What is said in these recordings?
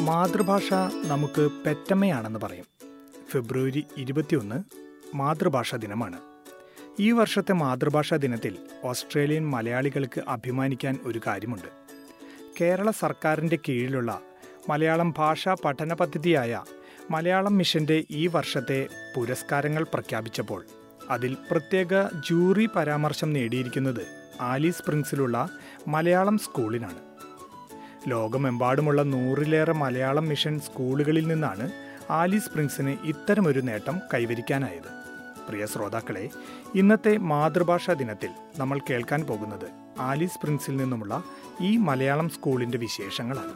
മാതൃഭാഷ നമുക്ക് പെറ്റമ്മയാണെന്ന് പറയും ഫെബ്രുവരി ഇരുപത്തിയൊന്ന് മാതൃഭാഷാ ദിനമാണ് ഈ വർഷത്തെ മാതൃഭാഷാ ദിനത്തിൽ ഓസ്ട്രേലിയൻ മലയാളികൾക്ക് അഭിമാനിക്കാൻ ഒരു കാര്യമുണ്ട് കേരള സർക്കാരിൻ്റെ കീഴിലുള്ള മലയാളം ഭാഷാ പഠന പദ്ധതിയായ മലയാളം മിഷന്റെ ഈ വർഷത്തെ പുരസ്കാരങ്ങൾ പ്രഖ്യാപിച്ചപ്പോൾ അതിൽ പ്രത്യേക ജൂറി പരാമർശം നേടിയിരിക്കുന്നത് ആലി സ്പ്രിങ്സിലുള്ള മലയാളം സ്കൂളിനാണ് ലോകമെമ്പാടുമുള്ള നൂറിലേറെ മലയാളം മിഷൻ സ്കൂളുകളിൽ നിന്നാണ് ആലി സ്പ്രിങ്സിന് ഇത്തരമൊരു നേട്ടം കൈവരിക്കാനായത് പ്രിയ ശ്രോതാക്കളെ ഇന്നത്തെ മാതൃഭാഷാ ദിനത്തിൽ നമ്മൾ കേൾക്കാൻ പോകുന്നത് ആലി സ്പ്രിങ്സിൽ നിന്നുമുള്ള ഈ മലയാളം സ്കൂളിന്റെ വിശേഷങ്ങളാണ്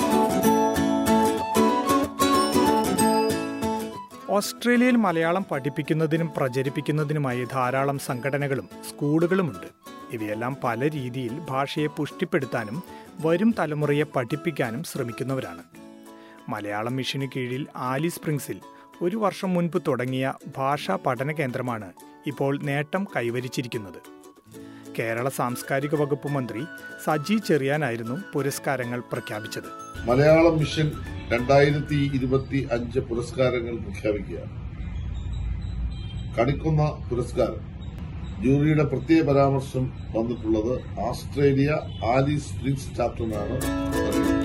ഓസ്ട്രേലിയയിൽ മലയാളം പഠിപ്പിക്കുന്നതിനും പ്രചരിപ്പിക്കുന്നതിനുമായി ധാരാളം സംഘടനകളും സ്കൂളുകളുമുണ്ട് ഇവയെല്ലാം പല രീതിയിൽ ഭാഷയെ പുഷ്ടിപ്പെടുത്താനും വരും തലമുറയെ പഠിപ്പിക്കാനും ശ്രമിക്കുന്നവരാണ് മലയാളം മിഷന് കീഴിൽ ആലി സ്പ്രിങ്സിൽ ഒരു വർഷം മുൻപ് തുടങ്ങിയ ഭാഷാ പഠന കേന്ദ്രമാണ് ഇപ്പോൾ നേട്ടം കൈവരിച്ചിരിക്കുന്നത് കേരള സാംസ്കാരിക വകുപ്പ് മന്ത്രി സജി ചെറിയാനായിരുന്നു പുരസ്കാരങ്ങൾ പ്രഖ്യാപിച്ചത് മലയാളം മിഷൻ രണ്ടായിരത്തി ഇരുപത്തി അഞ്ച് പുരസ്കാരങ്ങൾ പ്രഖ്യാപിക്കുകയാണ് കണിക്കുന്ന പുരസ്കാരം ജൂറിയുടെ പ്രത്യേക പരാമർശം വന്നിട്ടുള്ളത് ഓസ്ട്രേലിയ ആലി സ്പ്രിങ്സ് ചാപ്റ്ററിനാണ് നൽകിയിട്ടുള്ളത്.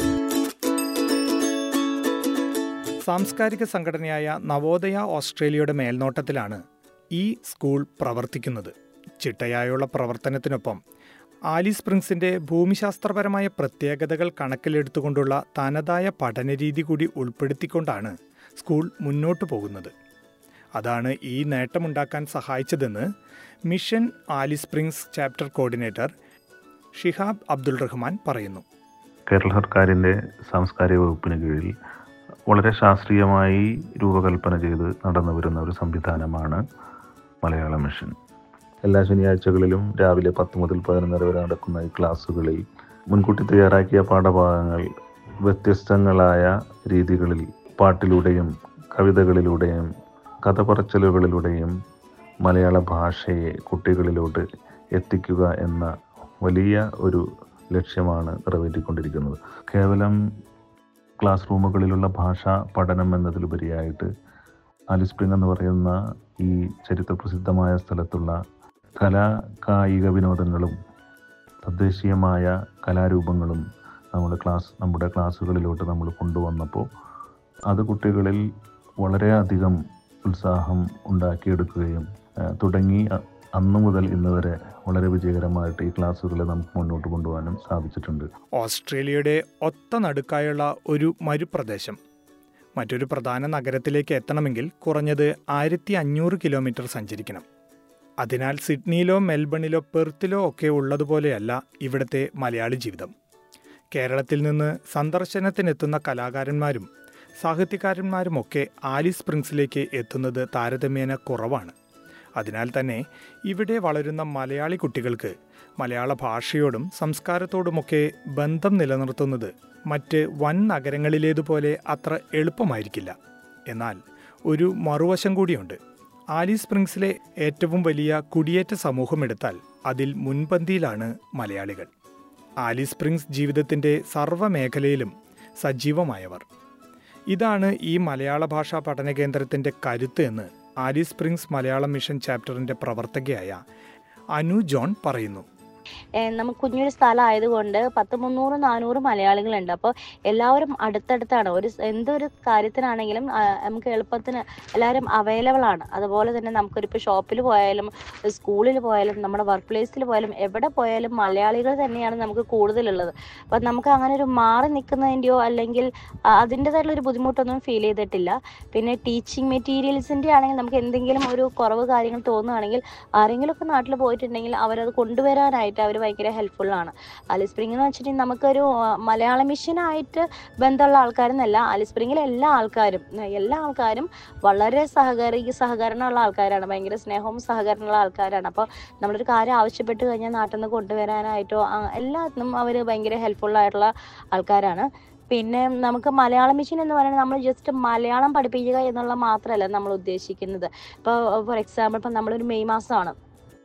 സാംസ്കാരിക സംഘടനയായ നവോദയ ഓസ്ട്രേലിയയുടെ മേൽനോട്ടത്തിലാണ് ഈ സ്കൂൾ പ്രവർത്തിക്കുന്നത് ചിട്ടയായുള്ള പ്രവർത്തനത്തിനൊപ്പം ആലി സ്പ്രിങ്സിന്റെ ഭൂമിശാസ്ത്രപരമായ പ്രത്യേകതകൾ കണക്കിലെടുത്തുകൊണ്ടുള്ള തനതായ പഠനരീതി കൂടി ഉൾപ്പെടുത്തിക്കൊണ്ടാണ് സ്കൂൾ മുന്നോട്ടു പോകുന്നത് അതാണ് ഈ നേട്ടമുണ്ടാക്കാൻ സഹായിച്ചതെന്ന് mission Alice Springs chapter coordinator Shihab Abdul Rahman പറയുന്നു കേരള സർക്കാരിൻ്റെ സാംസ്കാരിക വകുപ്പിന് കീഴിൽ വളരെ ശാസ്ത്രീയമായി രൂപകൽപ്പന ചെയ്ത് നടന്നു വരുന്ന ഒരു സംവിധാനമാണ് മലയാള മിഷൻ എല്ലാ ശനിയാഴ്ചകളിലും രാവിലെ പത്ത് മുതൽ പതിനൊന്നര വരെ നടക്കുന്ന ഈ ക്ലാസ്സുകളിൽ മുൻകൂട്ടി തയ്യാറാക്കിയ പാഠഭാഗങ്ങൾ വ്യത്യസ്തങ്ങളായ രീതികളിൽ പാട്ടിലൂടെയും കവിതകളിലൂടെയും കഥ പറച്ചിലുകളിലൂടെയും മലയാള ഭാഷയെ കുട്ടികളിലോട്ട് എത്തിക്കുക എന്ന വലിയ ഒരു ലക്ഷ്യമാണ് നിറവേറ്റിക്കൊണ്ടിരിക്കുന്നത് കേവലം ക്ലാസ് റൂമുകളിലുള്ള ഭാഷാ പഠനം എന്നതിലുപരിയായിട്ട് ആലിസ്പ്രിംഗ് എന്ന് പറയുന്ന ഈ ചരിത്രപ്രസിദ്ധമായ സ്ഥലത്തുള്ള കലാ കായിക വിനോദങ്ങളും തദ്ദേശീയമായ കലാരൂപങ്ങളും നമ്മുടെ ക്ലാസ് നമ്മുടെ ക്ലാസ്സുകളിലോട്ട് നമ്മൾ കൊണ്ടുവന്നപ്പോൾ അത് കുട്ടികളിൽ വളരെയധികം ഉത്സാഹം ഉണ്ടാക്കിയെടുക്കുകയും ആ, തുടങ്ങി അ- അന്ന് മുതൽ ഇന്ന് വരെ വളരെ വിജയകരമായിട്ട് ഈ ക്ലാസ്സുകളെ നമുക്ക് മുന്നോട്ട് കൊണ്ടുപോകാനും സാധിച്ചിട്ടുണ്ട് ഓസ്ട്രേലിയയുടെ ഒത്ത നടുക്കായുള്ള ഒരു മരുപ്രദേശം മറ്റൊരു പ്രധാന നഗരത്തിലേക്ക് എത്തണമെങ്കിൽ കുറഞ്ഞത് ആയിരത്തി അഞ്ഞൂറ് കിലോമീറ്റർ സഞ്ചരിക്കണം അതിനാൽ സിഡ്നിയിലോ മെൽബണിലോ പെർത്തിലോ ഒക്കെ ഉള്ളതുപോലെയല്ല ഇവിടുത്തെ മലയാളി ജീവിതം കേരളത്തിൽ നിന്ന് സന്ദർശനത്തിനെത്തുന്ന കലാകാരന്മാരും സാഹിത്യകാരന്മാരുമൊക്കെ ആലി സ്പ്രിങ്സിലേക്ക് എത്തുന്നത് താരതമ്യേന കുറവാണ് അതിനാൽ തന്നെ ഇവിടെ വളരുന്ന മലയാളി കുട്ടികൾക്ക് മലയാള ഭാഷയോടും സംസ്കാരത്തോടുമൊക്കെ ബന്ധം നിലനിർത്തുന്നത് മറ്റ് വൻ നഗരങ്ങളിലേതുപോലെ അത്ര എളുപ്പമായിരിക്കില്ല എന്നാൽ ഒരു മറുവശം കൂടിയുണ്ട് ആലി സ്പ്രിങ്സിലെ ഏറ്റവും വലിയ കുടിയേറ്റ സമൂഹം എടുത്താൽ അതിൽ മുൻപന്തിയിലാണ് മലയാളികൾ ആലി സ്പ്രിങ്സ് ജീവിതത്തിൻ്റെ സർവ്വമേഖലയിലും സജീവമായവർ ഇതാണ് ഈ മലയാള ഭാഷാ പഠന കേന്ദ്രത്തിൻ്റെ കരുത്ത് എന്ന് ആലി സ്പ്രിങ്സ് മലയാളം മിഷൻ ചാപ്റ്ററിൻ്റെ പ്രവർത്തകയായ അനു ജോൺ പറയുന്നു ഏഹ് നമുക്ക് കുഞ്ഞൊരു സ്ഥലം ആയതുകൊണ്ട് പത്ത് മുന്നൂറ് നാനൂറ് മലയാളികളുണ്ട് അപ്പോൾ എല്ലാവരും അടുത്തടുത്താണ് ഒരു സ് എന്തൊരു കാര്യത്തിനാണെങ്കിലും ആ, നമുക്ക് എളുപ്പത്തിന് എല്ലാവരും അവൈലബിൾ ആണ് അതുപോലെ തന്നെ നമുക്കൊരു ഇപ്പോൾ ഷോപ്പിൽ പോയാലും സ്കൂളിൽ പോയാലും നമ്മുടെ വർക്ക് പ്ലേസിൽ പോയാലും എവിടെ പോയാലും മലയാളികൾ തന്നെയാണ് നമുക്ക് കൂടുതലുള്ളത് അപ്പം നമുക്ക് അങ്ങനെ ഒരു മാറി നിൽക്കുന്നതിൻ്റെയോ അല്ലെങ്കിൽ ആ, അതിൻ്റെതായിട്ടുള്ള ഒരു ബുദ്ധിമുട്ടൊന്നും ഫീൽ ചെയ്തിട്ടില്ല പിന്നെ ടീച്ചിങ് മെറ്റീരിയൽസിൻ്റെ ആണെങ്കിൽ നമുക്ക് എന്തെങ്കിലും ഒരു കുറവ് കാര്യങ്ങൾ തോന്നുകയാണെങ്കിൽ ആരെങ്കിലുമൊക്കെ നാട്ടിൽ പോയിട്ടുണ്ടെങ്കിൽ അവരത് കൊണ്ടുവരാനായിട്ട് അവർ ഭയങ്കര ഹെൽപ്ഫുള്ളാണ് ആലിസ് സ്പ്രിംഗ് എന്ന് വെച്ചിട്ടുണ്ടെങ്കിൽ നമുക്കൊരു ആ, മലയാള മിഷനായിട്ട് ബന്ധമുള്ള ആൾക്കാരെന്നല്ല ആലിസ് സ്പ്രിങ്ങിലെ എല്ലാ ആൾക്കാരും ഉം, എല്ലാ ആൾക്കാരും വളരെ സഹകരി സഹകരണമുള്ള ആൾക്കാരാണ് ഭയങ്കര സ്നേഹവും സഹകരണമുള്ള ആൾക്കാരാണ് അപ്പോൾ നമ്മളൊരു കാര്യം ആവശ്യപ്പെട്ട് കഴിഞ്ഞാൽ നാട്ടിൽ നിന്ന് കൊണ്ടുവരാനായിട്ടോ ആ, എല്ലാത്തിനും അവർ ഭയങ്കര ഹെൽപ്ഫുള്ളായിട്ടുള്ള ആൾക്കാരാണ് പിന്നെ നമുക്ക് മലയാളം മിഷൻ എന്ന് പറയുന്നത് നമ്മൾ ജസ്റ്റ് മലയാളം പഠിപ്പിക്കുക എന്നുള്ള മാത്രമല്ല നമ്മൾ ഉദ്ദേശിക്കുന്നത് ഇപ്പോൾ ഫോർ എക്സാമ്പിൾ ഇപ്പം നമ്മളൊരു മെയ് മാസമാണ്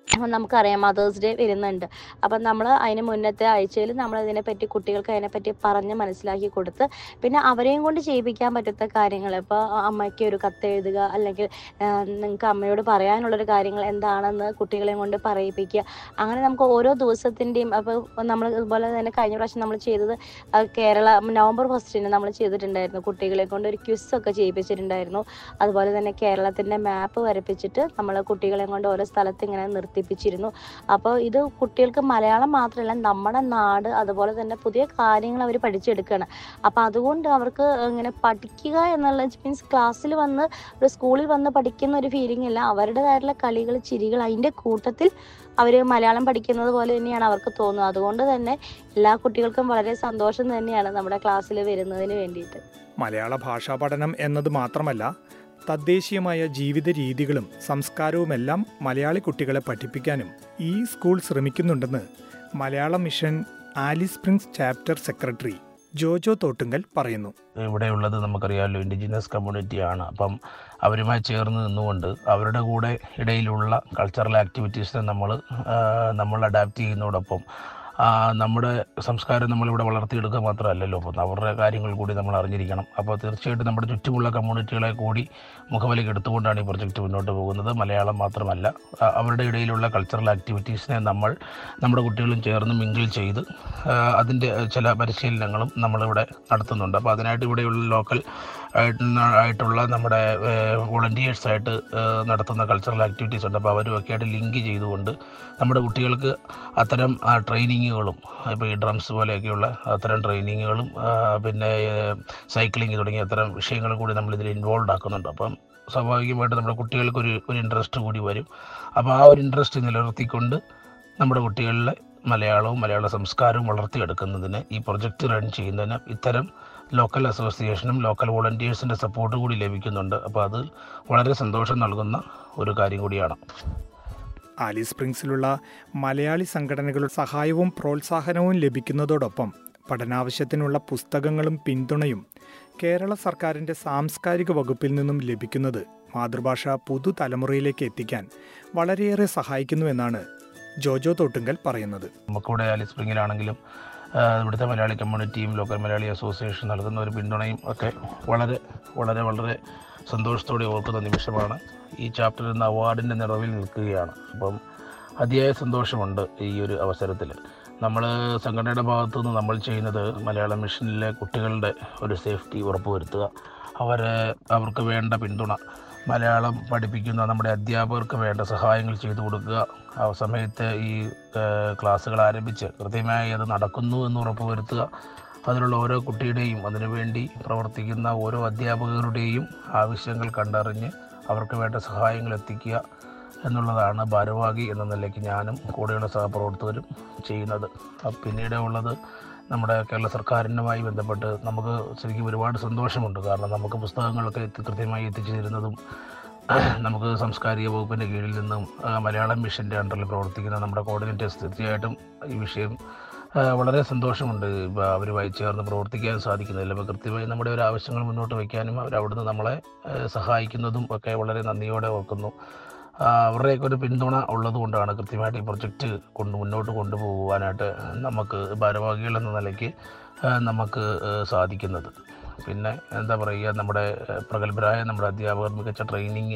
അപ്പം നമുക്കറിയാം മദേഴ്സ് ഡേ വരുന്നുണ്ട് അപ്പം നമ്മൾ അതിന് മുന്നത്തെ ആഴ്ചയിൽ നമ്മൾ ഇതിനെപ്പറ്റി കുട്ടികൾക്ക് അതിനെപ്പറ്റി പറഞ്ഞ് മനസ്സിലാക്കി കൊടുത്ത് പിന്നെ അവരെയും കൊണ്ട് ചെയ്യിപ്പിക്കാൻ പറ്റുന്ന കാര്യങ്ങൾ ഇപ്പോൾ അമ്മയ്ക്ക് ഒരു കത്ത് എഴുതുക അല്ലെങ്കിൽ നിങ്ങൾക്ക് അമ്മയോട് പറയാനുള്ളൊരു കാര്യങ്ങൾ എന്താണെന്ന് കുട്ടികളെയും കൊണ്ട് പറയിപ്പിക്കുക അങ്ങനെ നമുക്ക് ഓരോ ദിവസത്തിൻ്റെയും അപ്പോൾ നമ്മൾ ഇതുപോലെ തന്നെ കഴിഞ്ഞ പ്രാവശ്യം നമ്മൾ ചെയ്തത് ആ, കേരള നവംബർ ഫസ്റ്റിന് നമ്മൾ ചെയ്തിട്ടുണ്ടായിരുന്നു കുട്ടികളെ കൊണ്ട് ഒരു ക്വിസൊക്കെ ചെയ്യിപ്പിച്ചിട്ടുണ്ടായിരുന്നു അതുപോലെ തന്നെ കേരളത്തിൻ്റെ മാപ്പ് വരപ്പിച്ചിട്ട് നമ്മൾ കുട്ടികളെ കൊണ്ട് ഓരോ സ്ഥലത്ത് ഇങ്ങനെ നിർത്തിപ്പിച്ചിരുന്നു അപ്പോൾ ഇത് കുട്ടികൾക്ക് മലയാളം മാത്രമല്ല നമ്മുടെ നാട് അതുപോലെ തന്നെ പുതിയ കാര്യങ്ങൾ അവർ പഠിച്ചെടുക്കുകയാണ് അപ്പോൾ അതുകൊണ്ട് അവർക്ക് ഇങ്ങനെ പഠിക്കുക എന്നുള്ള മീൻസ് ക്ലാസ്സിൽ വന്ന് ഒരു സ്കൂളിൽ വന്ന് പഠിക്കുന്ന ഒരു ഫീലിംഗ് ഇല്ല അവരുടേതായിട്ടുള്ള കളികൾ ചിരികൾ അതിൻ്റെ കൂട്ടത്തിൽ അവർ മലയാളം പഠിക്കുന്നത് പോലെ തന്നെയാണ് അവർക്ക് തോന്നുന്നത് അതുകൊണ്ട് തന്നെ എല്ലാ കുട്ടികൾക്കും വളരെ സന്തോഷം തന്നെയാണ് നമ്മുടെ ക്ലാസ്സിൽ വരുന്നതിന് വേണ്ടിയിട്ട് മലയാള ഭാഷാ പഠനം എന്നത് മാത്രമല്ല തദ്ദേശീയമായ ജീവിത രീതികളും സംസ്കാരവുമെല്ലാം മലയാളി കുട്ടികളെ പഠിപ്പിക്കാനും ഈ സ്കൂൾ ശ്രമിക്കുന്നുണ്ടെന്ന് Malayala mission Alice Springs chapter secretary Jojo Thottungal പറയുന്നു ഇവിടെയുള്ളത് നമുക്കറിയാമല്ലോ ഇൻഡിജിനസ് കമ്മ്യൂണിറ്റിയാണ് അപ്പം അവരുമായി ചേർന്ന് നിന്നുകൊണ്ട് അവരുടെ കൂടെ ഇടയിലുള്ള കൾച്ചറൽ ആക്ടിവിറ്റീസിനെ നമ്മൾ നമ്മൾ അഡാപ്റ്റ് ചെയ്യുന്നതോടൊപ്പം ആ, നമ്മുടെ സംസ്കാരം നമ്മളിവിടെ വളർത്തിയെടുക്കുക മാത്രമല്ലല്ലോ അപ്പം അവരുടെ കാര്യങ്ങൾ കൂടി നമ്മൾ അറിഞ്ഞിരിക്കണം അപ്പോൾ തീർച്ചയായിട്ടും നമ്മുടെ ചുറ്റുമുള്ള കമ്മ്യൂണിറ്റികളെ കൂടി മുഖവിലേക്ക് എടുത്തുകൊണ്ടാണ് ഈ പ്രൊജക്റ്റ് മുന്നോട്ട് പോകുന്നത് മലയാളം മാത്രമല്ല ആ, അവരുടെ ഇടയിലുള്ള കൾച്ചറൽ ആക്ടിവിറ്റീസിനെ നമ്മൾ നമ്മുടെ കുട്ടികളും ചേർന്ന് മിങ്കിൾ ചെയ്ത് ആ, അതിൻ്റെ ചില പരിശീലനങ്ങളും നമ്മളിവിടെ നടത്തുന്നുണ്ട് അപ്പോൾ അതിനായിട്ട് ഇവിടെയുള്ള ലോക്കൽ ആയിട്ടുള്ള നമ്മുടെ വോളണ്ടിയേഴ്സായിട്ട് നടത്തുന്ന കൾച്ചറൽ ആക്ടിവിറ്റീസ് ഉണ്ട് അപ്പോൾ അവരുമൊക്കെ ആയിട്ട് ലിങ്ക് ചെയ്തുകൊണ്ട് നമ്മുടെ കുട്ടികൾക്ക് അത്തരം ട്രെയിനിങ്ങുകളും ഇപ്പോൾ ഈ ഡ്രംസ് പോലെയൊക്കെയുള്ള അത്തരം ട്രെയിനിങ്ങുകളും പിന്നെ സൈക്ലിംഗ് തുടങ്ങിയ അത്തരം വിഷയങ്ങളും കൂടി നമ്മളിതിൽ ഇൻവോൾവ് ആക്കുന്നുണ്ട് അപ്പം സ്വാഭാവികമായിട്ട് നമ്മുടെ കുട്ടികൾക്ക് ഒരു ഒരു ഇൻട്രസ്റ്റ് കൂടി വരും അപ്പോൾ ആ ഒരു ഇൻട്രസ്റ്റ് നിലനിർത്തിക്കൊണ്ട് നമ്മുടെ കുട്ടികളിലെ മലയാളവും മലയാള സംസ്കാരവും വളർത്തിയെടുക്കുന്നതിന് ഈ പ്രൊജക്റ്റ് റൺ ചെയ്യുന്നതിന് ഇത്തരം ലോക്കൽ അസോസിയേഷനും ലോക്കൽ വോളണ്ടിയേഴ്സിൻ്റെ സപ്പോർട്ട് കൂടി ലഭിക്കുന്നുണ്ട് അപ്പോൾ അത് വളരെ സന്തോഷം നൽകുന്ന ഒരു കാര്യം കൂടിയാണ് ആലി സ്പ്രിങ്സിലുള്ള മലയാളി സംഘടനകളുടെ സഹായവും പ്രോത്സാഹനവും ലഭിക്കുന്നതോടൊപ്പം പഠനാവശ്യത്തിനുള്ള പുസ്തകങ്ങളും പിന്തുണയും കേരള സർക്കാരിൻ്റെ സാംസ്കാരിക വകുപ്പിൽ നിന്നും ലഭിക്കുന്നത് മാതൃഭാഷ പുതുതലമുറയിലേക്ക് എത്തിക്കാൻ വളരെയേറെ സഹായിക്കുന്നുവെന്നാണ് ജോജോ തോട്ടുങ്കൽ പറയുന്നത് നമുക്കിവിടെ ആലിസ് സ്പ്രിങ്ങിലാണെങ്കിലും ആ, ഇവിടുത്തെ മലയാളി കമ്മ്യൂണിറ്റിയും ലോക്കൽ മലയാളി അസോസിയേഷൻ നൽകുന്ന ഒരു പിന്തുണയും ഒക്കെ വളരെ വളരെ വളരെ സന്തോഷത്തോടെ ഓർക്കുന്ന നിമിഷമാണ് ഈ ചാപ്റ്റർ എന്ന അവാർഡിൻ്റെ നിറവിൽ നിൽക്കുകയാണ് അപ്പം അതിയായ സന്തോഷമുണ്ട് ഈ ഒരു അവസരത്തിൽ നമ്മൾ സംഘടനയുടെ ഭാഗത്തു നിന്ന് നമ്മൾ ചെയ്യുന്നത് മലയാളം മിഷനിലെ കുട്ടികളുടെ ഒരു സേഫ്റ്റി ഉറപ്പുവരുത്തുക അവരെ അവർക്ക് വേണ്ട പിന്തുണ മലയാളം പഠിപ്പിക്കുന്ന നമ്മുടെ അധ്യാപകർക്ക് വേണ്ട സഹായങ്ങൾ ചെയ്തു കൊടുക്കുക ആ സമയത്ത് ഈ ഏഹ്, ക്ലാസ്സുകൾ ആരംഭിച്ച് കൃത്യമായി അത് നടക്കുന്നു എന്ന് ഉറപ്പുവരുത്തുക അതിലുള്ള ഓരോ കുട്ടിയുടെയും അതിനുവേണ്ടി പ്രവർത്തിക്കുന്ന ഓരോ അധ്യാപകരുടെയും ആവശ്യങ്ങൾ കണ്ടറിഞ്ഞ് അവർക്ക് വേണ്ട സഹായങ്ങൾ എത്തിക്കുക എന്നുള്ളതാണ് ഭാരവാഹി എന്ന നിലയ്ക്ക് ഞാനും കൂടെയുള്ള സഹപ്രവർത്തകരും ചെയ്യുന്നത് അഹ് പിന്നീട് ഉള്ളത് നമ്മുടെ കേരള സർക്കാരിനുമായി ബന്ധപ്പെട്ട് നമുക്ക് ശരിക്കും ഒരുപാട് സന്തോഷമുണ്ട് കാരണം നമുക്ക് പുസ്തകങ്ങളൊക്കെ എത്തി കൃത്യമായി എത്തിച്ചു തരുന്നതും നമുക്ക് സാംസ്കാരിക വകുപ്പിൻ്റെ കീഴിൽ നിന്നും ആ, മലയാളം മിഷൻ്റെ അണ്ടറിൽ പ്രവർത്തിക്കുന്ന നമ്മുടെ കോർഡിനേറ്റേഴ്സ് തീർച്ചയായിട്ടും ഈ വിഷയം ആ, വളരെ സന്തോഷമുണ്ട് ഇപ്പം അവരുമായി ചേർന്ന് പ്രവർത്തിക്കാൻ സാധിക്കുന്നില്ല അപ്പോൾ കൃത്യമായി നമ്മുടെ ഒരു ആവശ്യങ്ങൾ മുന്നോട്ട് വയ്ക്കാനും അവർ അവിടുന്ന് നമ്മളെ ആ, സഹായിക്കുന്നതും ഒക്കെ വളരെ നന്ദിയോടെ ഓർക്കുന്നു ആ, അവരുടെയൊക്കെ ഒരു പിന്തുണ ഉള്ളതുകൊണ്ടാണ് കൃത്യമായിട്ട് ഈ പ്രൊജക്റ്റ് കൊണ്ട് മുന്നോട്ട് കൊണ്ടുപോകാനായിട്ട് നമുക്ക് ഭാരവാഹികൾ എന്ന നിലയ്ക്ക് ആ, നമുക്ക് ആ, സാധിക്കുന്നത് പിന്നെ എന്താ പറയുക നമ്മുടെ ആ, പ്രഗത്ഭരായ നമ്മുടെ അധ്യാപകർ മികച്ച ട്രെയിനിങ്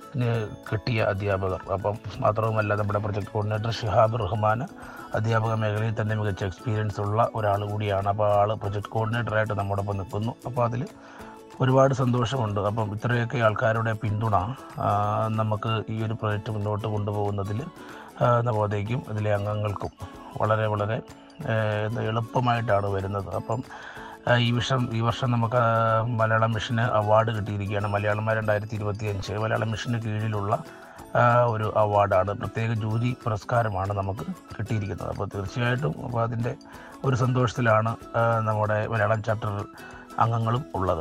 കിട്ടിയ അധ്യാപകർ അപ്പം മാത്രവുമല്ല നമ്മുടെ പ്രൊജക്ട് കോർഡിനേറ്റർ ഷിഹാബ് റഹ്മാൻ അധ്യാപക മേഖലയിൽ തന്നെ മികച്ച എക്സ്പീരിയൻസ് ഉള്ള ഒരാൾ കൂടിയാണ് അപ്പോൾ ആൾ പ്രൊജക്ട് കോർഡിനേറ്ററായിട്ട് നമ്മോടൊപ്പം നിൽക്കുന്നു അപ്പോൾ അതിൽ ഒരുപാട് സന്തോഷമുണ്ട് അപ്പം ഇത്രയൊക്കെ ആൾക്കാരുടെ പിന്തുണ ആ, നമുക്ക് ഈ ഒരു പ്രൊജക്റ്റ് മുന്നോട്ട് കൊണ്ടുപോകുന്നതിൽ ആ, നവോദയയ്ക്കും ഇതിലെ അംഗങ്ങൾക്കും വളരെ വളരെ ആ, എന്താ എളുപ്പമായിട്ടാണ് വരുന്നത് അപ്പം ആ, ഈ വർഷം ഈ വർഷം നമുക്ക് ആ, മലയാളം മിഷന് അവാർഡ് കിട്ടിയിരിക്കുകയാണ് മലയാളം രണ്ടായിരത്തി ഇരുപത്തി അഞ്ച് മലയാളം മിഷന് കീഴിലുള്ള ആ, ഒരു അവാർഡാണ് പ്രത്യേക ജൂരി പുരസ്കാരമാണ് നമുക്ക് കിട്ടിയിരിക്കുന്നത് അപ്പോൾ തീർച്ചയായിട്ടും അപ്പോൾ അതിൻ്റെ ഒരു സന്തോഷത്തിലാണ് ആ, നമ്മുടെ മലയാളം ചാപ്റ്റർ അംഗങ്ങളും ഉള്ളത്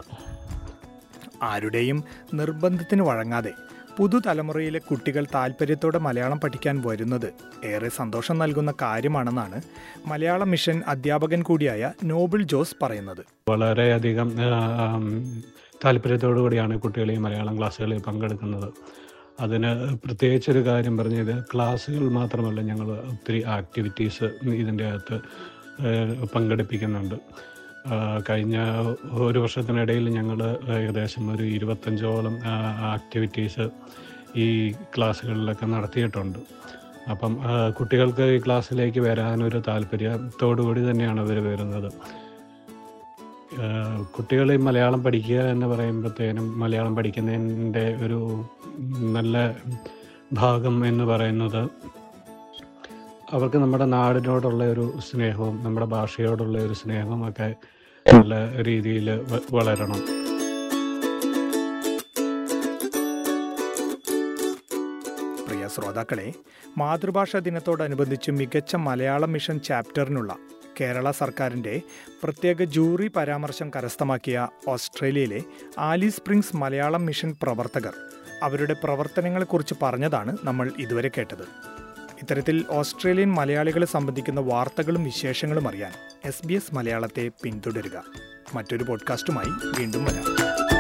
ആരുടെയും നിർബന്ധത്തിന് വഴങ്ങാതെ പുതുതലമുറയിലെ കുട്ടികൾ താല്പര്യത്തോടെ മലയാളം പഠിക്കാൻ വരുന്നത് ഏറെ സന്തോഷം നൽകുന്ന കാര്യമാണെന്നാണ് മലയാളം മിഷൻ അധ്യാപകൻ കൂടിയായ നോബിൾ ജോസ് പറയുന്നത് വളരെയധികം ആം, താല്പര്യത്തോടു കൂടിയാണ് കുട്ടികൾ ഈ മലയാളം ക്ലാസ്സുകളിൽ പങ്കെടുക്കുന്നത് അതിന് പ്രത്യേകിച്ചൊരു കാര്യം പറഞ്ഞത് ക്ലാസ്സുകൾ മാത്രമല്ല ഞങ്ങൾ ഒത്തിരി ആക്ടിവിറ്റീസ് ഇതിൻ്റെ അകത്ത് ഏഹ്, പങ്കെടുപ്പിക്കുന്നുണ്ട് ആഹ് കഴിഞ്ഞ ഒരു വർഷത്തിനിടയിൽ ഞങ്ങൾ ഏകദേശം ഒരു ഇരുപത്തഞ്ചോളം ആക്ടിവിറ്റീസ് ഈ ക്ലാസ്സുകളിലൊക്കെ നടത്തിയിട്ടുണ്ട് അപ്പം ആഹ് കുട്ടികൾക്ക് ഈ ക്ലാസ്സിലേക്ക് വരാനൊരു താല്പര്യത്തോടു കൂടി തന്നെയാണ് അവർ വരുന്നത് ആഹ് കുട്ടികൾ ഈ മലയാളം പഠിക്കുക എന്ന് പറയുമ്പോഴത്തേനും മലയാളം പഠിക്കുന്നതിൻ്റെ ഒരു നല്ല ഭാഗം എന്ന് പറയുന്നത് അവർക്ക് നമ്മുടെ നാടിനോടുള്ള ഒരു സ്നേഹവും നമ്മുടെ ഭാഷയോടുള്ള ഒരു സ്നേഹവും ഒക്കെ നല്ല രീതിയിൽ വളരണം പ്രിയ ശ്രോതാക്കളെ മാതൃഭാഷാ ദിനത്തോടനുബന്ധിച്ച് മികച്ച മലയാളം മിഷൻ ചാപ്റ്ററിനുള്ള കേരള സർക്കാരിൻ്റെ പ്രത്യേക ജൂറി പരാമർശം കരസ്ഥമാക്കിയ ഓസ്ട്രേലിയയിലെ ആലി സ്പ്രിങ്സ് മലയാളം മിഷൻ പ്രവർത്തകർ അവരുടെ പ്രവർത്തനങ്ങളെക്കുറിച്ച് പറഞ്ഞതാണ് നമ്മൾ ഇതുവരെ കേട്ടത് ഇത്തരത്തിൽ ഓസ്ട്രേലിയൻ മലയാളികളെ സംബന്ധിക്കുന്ന വാർത്തകളും വിശേഷങ്ങളും അറിയാൻ എസ് ബി എസ് മലയാളത്തെ പിന്തുടരുക മറ്റൊരു പോഡ്കാസ്റ്റുമായി വീണ്ടും വരാം